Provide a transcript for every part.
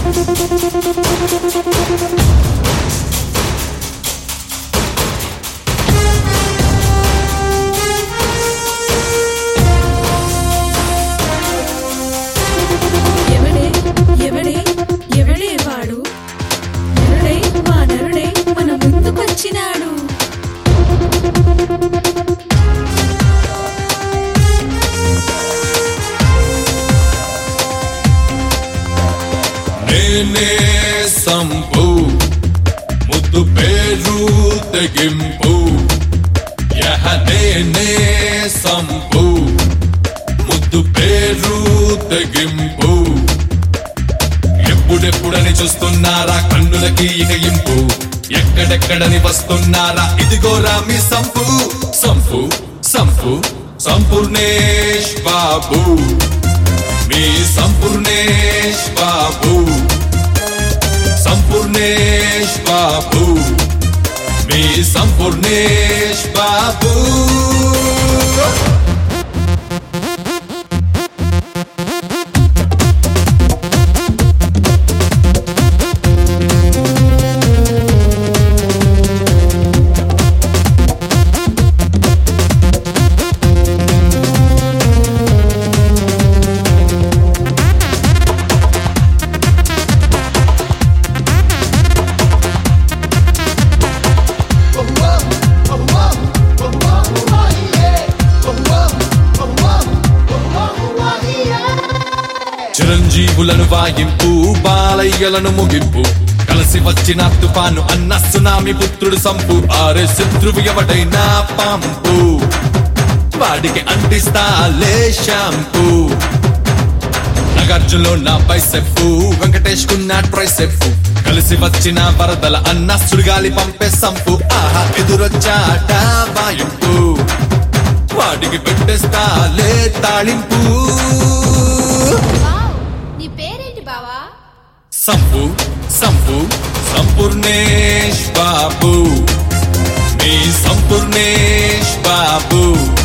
ఎవడే ఎవడే ఎవడే వాడు నరుడై వానరుడై మన ముందుకొచ్చినాడు నేనే సంపు ముద్దు పేరు తెగింపు యహ నేనే సంపు ముద్దు పేరు తెగింపు ఎప్పుడెప్పుడని చూస్తున్నారా కన్నులకి ఇక ఇంపు ఎక్కడెక్కడని వస్తున్నారా ఇదిగోరా మీ సంపు సంపు సంపు సంపూర్ణేష్ బాబు మీ సంపూర్ణేష్ బాబు సంపూర్ణేష్ బాబు మీ సంపూర్ణేష్ బాబు చిరంజీవులను వాయింపు బాలయ్యలను ముగింపు కలిసి వచ్చిన తుఫాను అన్న సునామి పుత్రుడు సంపు ఆరే శత్రువు ఎవడైనా పంపు వాడికి అంటిస్తాలే షాంపూ నాగార్జునలో నా బైసెప్పు వెంకటేష్ కు నా ట్రైసెప్పు కలిసి వచ్చిన వరదల అన్న సుడిగాలి పంపే సంపు ఆహా ఎదురొచ్చాట వాయింపు వాడికి పెట్టేస్తాలే తాళింపు వావ్ నీ పేరేంటి బావా సంపు సంపు సంపూర్ణేష్ బాబు మీ సంపూర్ణేష్ బాబు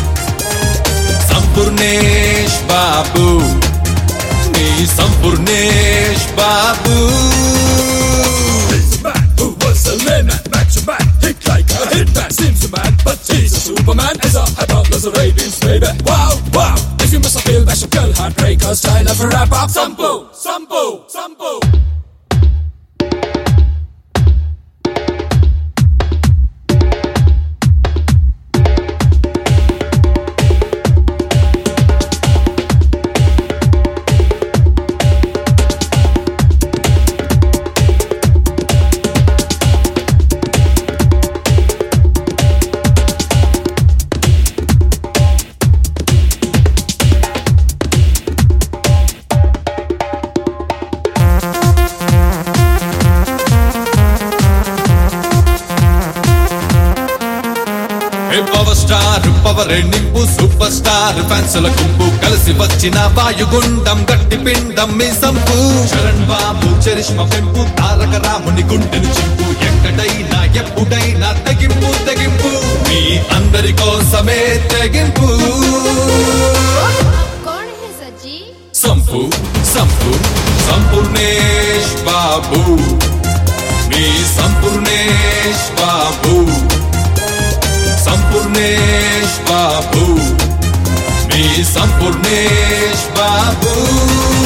సంపూర్ణేష్ బాబు మీ Sampoornesh Babu man who was a layman, macho man, hit like a hitman, seems a man, but he's a superman, is a hypothesis of Arabians, baby. Wow, wow, if you must feel that your girl heartbreaker style of a rap up, Sampo, Sampo, Sampo. Power star power నింపు super star ఫ్యాన్సుల గుంపు కలిసి వచ్చిన వాయుగుండం గట్టి పిండం మీ sump Charan బాబు చరిష్మ పెంపు తారక రాముని గుండెను చింపు ఎక్కడైనా ఎప్పుడైనా తెగింపు తెగింపు మీ అందరి కోసమే తెగింపు कौन है सज्जी సంపు సంపు సంపూర్ణేష్ బాబు మీ సంపూర్ణేష్ బాబు సంపూర్ణేష్ బాబు మీ సంపూర్ణేష్ బాబు